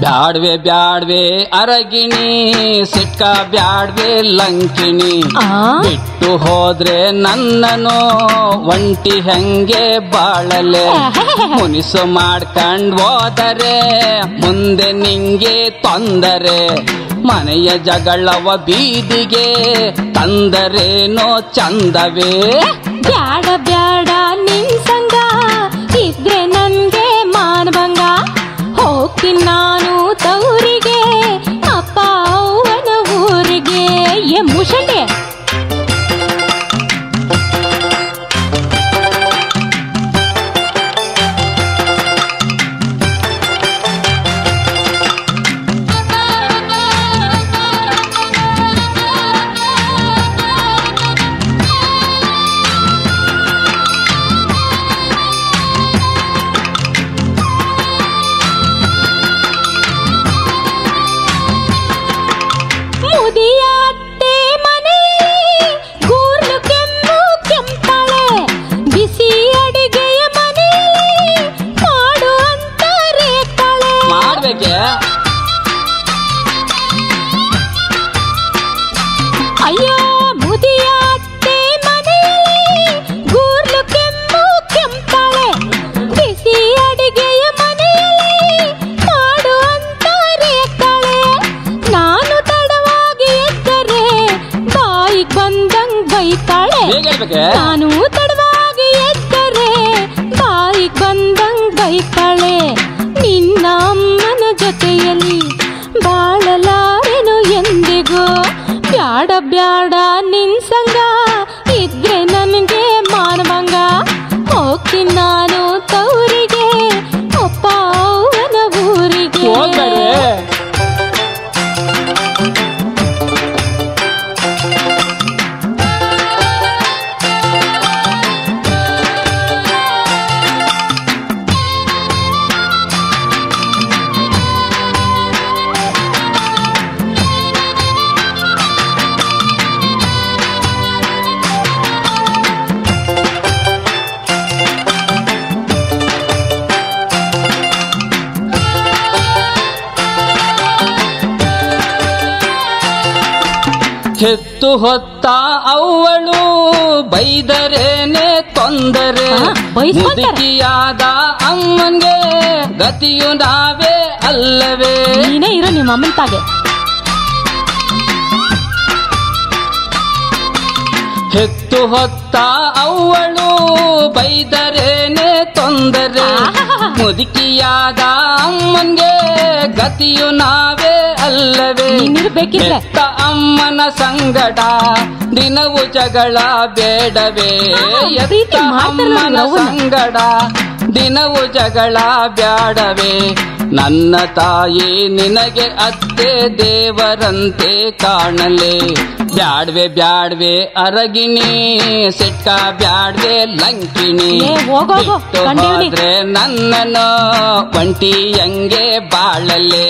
ಬ್ಯಾಡ್ವೆ ಬ್ಯಾಡ್ವೆ ಅರಗಿಣಿ ಸಿಟ್ಕ ಬ್ಯಾಡ್ವೆ ಲಂಕಿಣಿ ಆ ಬಿಟ್ಟು ಹೋದ್ರೆ ನನ್ನನು ಒಂಟಿ ಹೆಂಗೆ ಬಾಳಲೆ ಮುನಿಸು ಮಾಡ್ಕಂಡ್ ಹೋದರೆ ಮುಂದೆ ನಿಂಗೆ ತೊಂದರೆ ಮನೆಯ ಜಗಳವ ಬೀದಿಗೆ ತಂದರೇನೋ ಚಂದವೇ ಬ್ಯಾಡ ಬ್ಯಾಡ ನಿನ್ ಸಂಗ ಇದ್ರೆ ನನ್ಗೆ ಮಾನಭಂಗ ಹೋಗ್ತೀನಿ ನಾನು ತವರಿಗೆ ಅಪ್ಪ ಅವ್ವನ ಊರಿಗೆ ಏ ಮುಷಂಡೆ ಮುದಿಯ ಅತ್ತೆ ಮನೆಯಲ್ಲಿ ಗೂರ್ಲು ಕೆಮ್ಮು ಕೆಂಪಳೆ ಬಿಸಿ ಅಡಿಗೆಯ ಮನೆಯಲ್ಲಿ ಮಾಡು ಅಂತ ರೇಗ್ತಾಳೆ ಮಾಡ್ಬೇಕೆ ಅಯ್ಯೋ ಮುದಿಯ ಅತ್ತೆ ಮನೆಯಲ್ಲಿ ಗೂರ್ಲು ಕೆಮ್ಮು ಕೆಂಪಳೆ ಬಿಸಿ ಅಡಿಗೆಯ ಮನೆಯಲ್ಲಿ ಮಾಡು ಅಂತ ರೇಗ್ತಾಳೆ ನಾನು ತಡವಾಗಿ ಎದ್ದರೆ ಬಾಯಿಗ್ ಬಂದಂಗ್ ಬೈತಾಳೆ ಹೇಗೆ ಹೇಳ್ಬೇಕೆ ನಾನು ತಡವಾಗಿ ಎದ್ದರೆ ಬಾಯಿಗ್ ಬಂದಂಗ್ ಬೈತಾಳೆ ನಿನ್ನ ಅಮ್ಮನ ಜೊತೆಯಲ್ಲಿ ಬಾಳಲಾರೆನು ಎಂದಿಗೂ ಬ್ಯಾಡ ಬ್ಯಾಡ ನಿನ್ ಸಂಗ ಇದ್ರೆ ನನಗೆ ಮಾನವಂಗ ಹೋಗ್ತೀನಿ ನಾನು ತವರಿಗೆ ಅಪ್ಪ ಅವನ ಊರಿಗೆ ಹೋಗ್ಬೇಡ್ವೆ ಹೆತ್ತು ಹೊತ್ತ ಅವಳು ಬೈದರೇನೆ ತೊಂದರೆ ಆ, ಬೈಸ್ಕೊತಾರೆ. ಮುದುಕಿಯಾದ ಅಮ್ಮನ್ಗೆ ಗತಿಯು ನಾವೇ ಅಲ್ಲವೇ ನೀನೇ ಇರೋ ನಿಮ್ಮ ಅಮ್ಮನ ತಾಗೆ ಹೆತ್ತು ಹೊತ್ತ ಅವಳು ಬೈದರೇನೆ ತೊಂದರೆ ಆಹಾಹಾಹಾ. ಮುದುಕಿಯಾದ ಅಮ್ಮನ್ಗೆ ಗತಿಯು ನಾವೇ ಅಲ್ಲವೇ ನೀನಿರ್ಬೇಕಿದ್ರೆ. ಹೆತ್ತ ಅಮ್ಮನ ಸಂಗಡ ದಿನವು ಜಗಳ ಬೇಡವೇ ಆಹಾ, ಎತ್ತ ಪ್ರೀತಿ ಮಾಡ್ತಾರಲ್ಲ ಅಮ್ಮನ ಇವ್ರು ಅವ್ವನ್ನ. ಸಂಗಡ ದಿನವು ಜಗಳ ಬ್ಯಾಡವೇ ನನ್ನ ತಾಯಿ ನಿನಗೆ ಅತ್ತೆ ದೇವರಂತೆ ಕಾಣಲೆ ಬ್ಯಾಡ್ವೆ ಬ್ಯಾಡ್ವೆ ಅರಗಿಣಿ ಸಿಟ್ಕ ಬ್ಯಾಡ್ವೆ ಲಂಕಿಣಿ ಏ, ಹೋಗೋಗು, ಬಿಟ್ಟು ಕಂಡೀವ್ನಿ. ಹೋದ್ರೆ ನನ್ನನ್ನು ಒಂಟಿ ಹಂಗೆ ಬಾಳಲೆ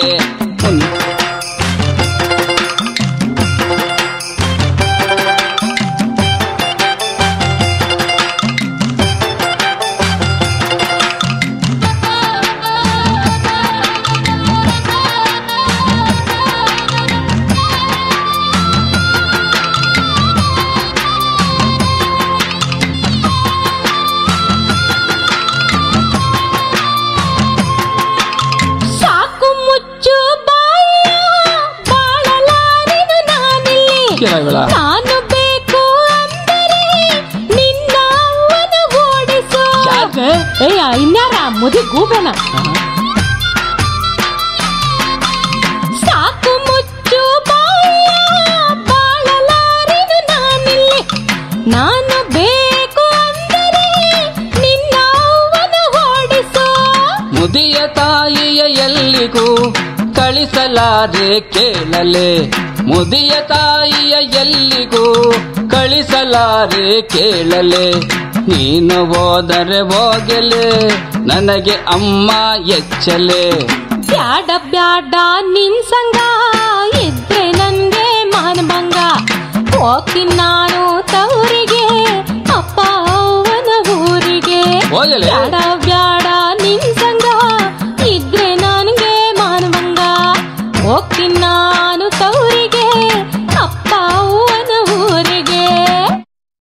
ಸಾಕು ಮುಚ್ಚು ಬಾಯ ಬಾಳಲಾರೆನು ನಾನಿಲ್ಲಿ ಕೇಳಬೇಡ ನಾನು ಬೇಕು ಅಂದರೆ ನಿನ್ನ ಅವ್ವನ ಓಡಿಸು ಯಾಕೆ? ಏಯ ಇನ್ಯಾರ ಮುದಿ ಗೂಬೆನ ಸಾಕು ಮುಚ್ಚು ಬಾಯ ಬಾಳಲಾರೆನು ನಾನಿಲ್ಲಿ ನಾನು ಬೇಕು ಅಂದರೆ ನಿನ್ನ ಅವ್ವನ ಓಡಿಸು ಮುದಿಯ ತಾಯಿಯ ಎಲ್ಲಿಗೂ ಕಳಿಸಲಾರೆ ಕೇಳಲೆ ಮುದಿಯ ತಾಯಿಯ ಎಲ್ಲಿಗೂ ಕಳಿಸಲಾರೆ ಕೇಳಲೆ ನೀನು ಹೋದರೆ ಹೋಗಲೆ ನನಗೆ ಅಮ್ಮ ಎಚ್ಚಲೆ ಬ್ಯಾಡ ಬ್ಯಾಡ ನಿನ್ ಸಂಗ ಇದ್ರೆ ನನ್ಗೆ ಮಾನಭಂಗ ಹೋಗ್ತೀನಿ ನಾನು ತವರಿಗೆ ಅಪ್ಪ ಅವನ ಊರಿಗೆ ಹೋಗಲೆ ಬ್ಯಾಡ